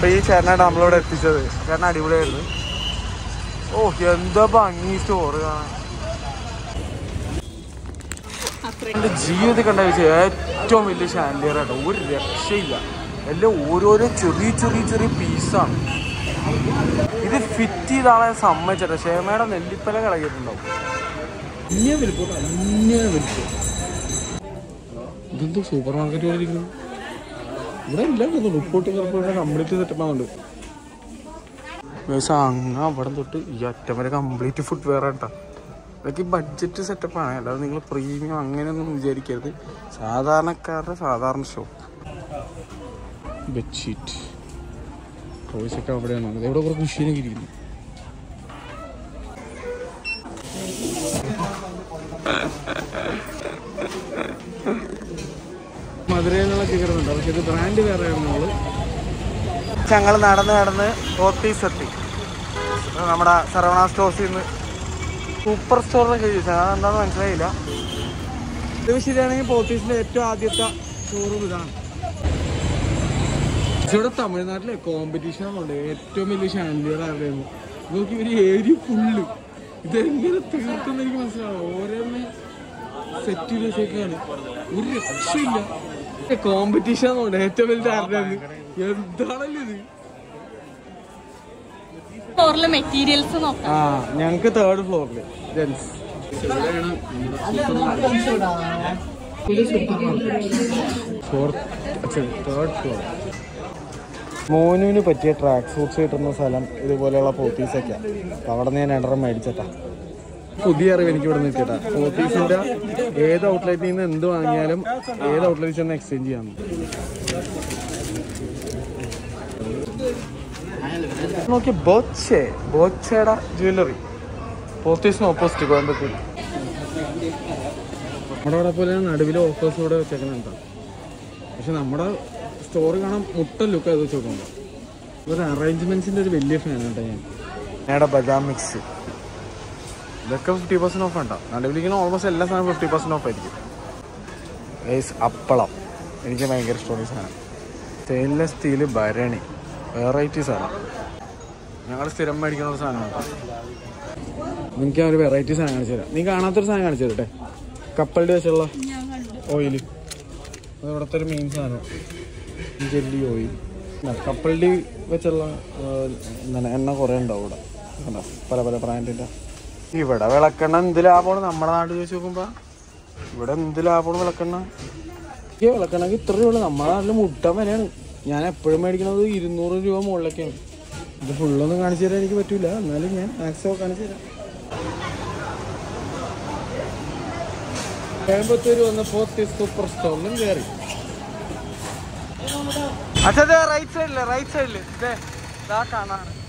അപ്പൊ ഈ ചേട്ടനായിട്ട് നമ്മളിവിടെ എത്തിച്ചത് ചേട്ടൻ അടിപൊളിയായിരുന്നു ഓ എന്താ ഭംഗി സ്റ്റോറ് കാണാൻ എന്റെ ജീവിതത്തിൽ കണ്ട വെച്ച് ഏറ്റവും വലിയ ഷാൻഡിയർ ആട്ടോ ഒരു രക്ഷയില്ല എല്ലാം ഓരോരോ ചെറിയ ചെറിയ ചെറിയ പീസാണ് ഇത് ഫിറ്റ് ചെയ്ത ആളെ സമ്മതിച്ചട്ടെ ക്ഷേമയുടെ നെല്ലിപ്പല കളകിയിട്ടുണ്ടാവും ഇങ്ങനെ വലിപ്പം ഇങ്ങനെ വലിപ്പം ഇതെന്തോ സൂപ്പർ മാർക്കറ്റ് പോലെ ഇരിക്കുന്നു ഇവിടെ എല്ലാം തോന്നുന്നു ഉപ്പോട്ട് കറുപ്പോട്ട് കംപ്ലീറ്റ് സെറ്റപ്പ് ആവുന്നുണ്ട് അങ്ങ് അവിടെ തൊട്ട് ഈ അറ്റം വരെ കംപ്ലീറ്റ് ഫുഡ് വെയർ ആട്ടാ ഇതൊക്കെ ബഡ്ജറ്റ് സെറ്റപ്പാണ് അല്ലാതെ നിങ്ങൾ പ്രീമിയം അങ്ങനെയൊന്നും വിചാരിക്കരുത് സാധാരണക്കാരുടെ സാധാരണ ഷോപ്പ് ബെഡ്ഷീറ്റ് ടോയ്സ് ഒക്കെ അവിടെയാണ് ഉള്ളത്. ഇവിടെ കുറേ കുഷീനൊക്കെ ഇരിക്കുന്നു മധുരയിൽ നിന്നുള്ള കയറുന്നുണ്ട് പക്ഷെ ഇത് ബ്രാൻഡ് വേറെ നമ്മള് ഞങ്ങൾ നടന്ന് നടന്ന് പോത്തീസ് എത്തി നമ്മുടെ സർവണ സ്റ്റോഴ്സിൽ നിന്ന് സൂപ്പർ സ്റ്റോറിനൊക്കെ ചോദിച്ചാൽ അതെന്താണെന്ന് മനസ്സിലായില്ല ഇത് ശരിയാണെങ്കിൽ പോത്തീസിന്റെ ഏറ്റവും ആദ്യത്തെ ഷോറൂം ഇതാണ് പക്ഷെ ഇവിടെ തമിഴ്നാട്ടിലെ കോമ്പറ്റീഷൻ ഉണ്ട് ഏറ്റവും വലിയ ഷാൻഡിയർ ആയിരുന്നു നോക്കി ഒരു ഏരിയ ഫുള്ള് ഇതെങ്ങനെ തീർത്തെന്ന് എനിക്ക് മനസ്സിലാവും ഓരോന്ന് സെറ്റ് ചെയ്ത് വെച്ചേക്കാണ് ഒരു രക്ഷയില്ല കോമ്പറ്റീഷൻ ഉണ്ട് ഏറ്റവും വലുത് ആരുടെയാണ് എന്താണല്ലോ ഇത് ഫ്ലോറിലെ മെറ്റീരിയൽസ് നോക്കാം ആ ഞങ്ങക്ക് തേർഡ് ഫ്ലോറില് ജെൻസ് തേർഡ് ഫ്ലോർ മോനുവിന് പറ്റിയ ട്രാക്ക് സൂട്ട്സ് കിട്ടുന്ന സ്ഥലം ഇതുപോലെയുള്ള പോത്തീസൊക്കെയാണ് അപ്പൊ അവിടെ നിന്ന് ഞാൻ രണ്ടെണ്ണം മേടിച്ചട്ടാ പുതിയ അറിവ് എനിക്ക് ഇവിടെ നിൽക്കട്ടെ പോത്തീസിന്റെ ഏത് ഔട്ട്ലെറ്റിൽ നിന്ന് എന്ത് വാങ്ങിയാലും ഏത് ഔട്ട്ലെറ്റിൽ ചെന്ന് എക്സ്ചേഞ്ച് ചെയ്യാൻ നോക്കി ബോച്ചെ ബോച്ചയുടെ ജ്വല്ലറി പോത്തീസിന് ഓപ്പോസിറ്റ് കോയമ്പത്തൂർ നമ്മുടെ അവിടെ പോലെ നടുവിൽ ഓഫേഴ്സ് ഇവിടെ വെച്ചേക്കുന്നുണ്ട് പക്ഷെ നമ്മുടെ സ്റ്റോർ കാണാൻ മുട്ട ലുക്ക് അത് വെച്ച് നോക്കുമ്പോൾ ഒരു അറേഞ്ച്മെന്റ്സിന്റെ ഒരു വലിയ ഫാനാണ് കേട്ടോ ഞാൻ ഞങ്ങളുടെ ബദാം മിക്സ് ഇതൊക്കെ ഫിഫ്റ്റി പെർസെന്റ് ഓഫ് ഉണ്ടാവും നടുവിലിരിക്കുന്ന ഓൾമോസ്റ്റ് എല്ലാ സാധനവും ഫിഫ്റ്റി പെർസെന്റ് ഓഫ് ആയിരിക്കും ഏസ് അപ്പളം എനിക്ക് ഭയങ്കര ഇഷ്ടമുള്ള ഈ സാധനം സ്റ്റെയിൻലെസ് സ്റ്റീല് ഭരണി വെറൈറ്റീസ് ആണ് ഞങ്ങൾ സ്ഥിരം മേടിക്കുന്ന ഒരു സാധനം കേട്ടോ നിങ്ങൾക്ക് ഞാൻ ഒരു വെറൈറ്റി സാധനം കാണിച്ചു തരാം നീ കാണാത്തൊരു സാധനം കാണിച്ചു തരട്ടെ കപ്പലിൻ്റെ വെച്ചുള്ള ഓയിൽ അത് ഇവിടുത്തെ ഒരു മെയിൻ സാധനം ജെല്ലി ഓയിൽ കപ്പലിൻ്റെ വെച്ചുള്ള ആ, എന്താണ് എണ്ണ കുറേ ഉണ്ടാവും ഇവിടെ കണ്ടോ പല പല ബ്രാൻഡിൻ്റെ ഇവിടെ വിളക്കെണ്ണ എന്ത് ലാഭമാണ് നമ്മുടെ നാട്ടിൽ വെച്ച് നോക്കുമ്പോൾ ഇവിടെ എന്ത് ലാഭമാണ് വിളക്കെണ്ണ ഈ വിളക്കെണ്ണക്ക് ഇത്ര രൂപ നമ്മുടെ നാട്ടിൽ മുട്ട വിലയാണ് ഞാൻ എപ്പോഴും മേടിക്കുന്നത് ഇരുന്നൂറ് രൂപ മുകളിലൊക്കെയാണ് ഇത് ഫുള്ളൊന്നും കാണിച്ചു തരാൻ എനിക്ക് പറ്റൂല എന്നാലും ഞാൻ മാക്സിമം കാണിച്ചു തരാം കോയമ്പത്തൂർ വന്നപ്പോ സൂപ്പർ സ്റ്റോറിലും കയറി അച്ഛാ റൈറ്റ് സൈഡില് റൈറ്റ് സൈഡില് ഇതാ കാണാണ്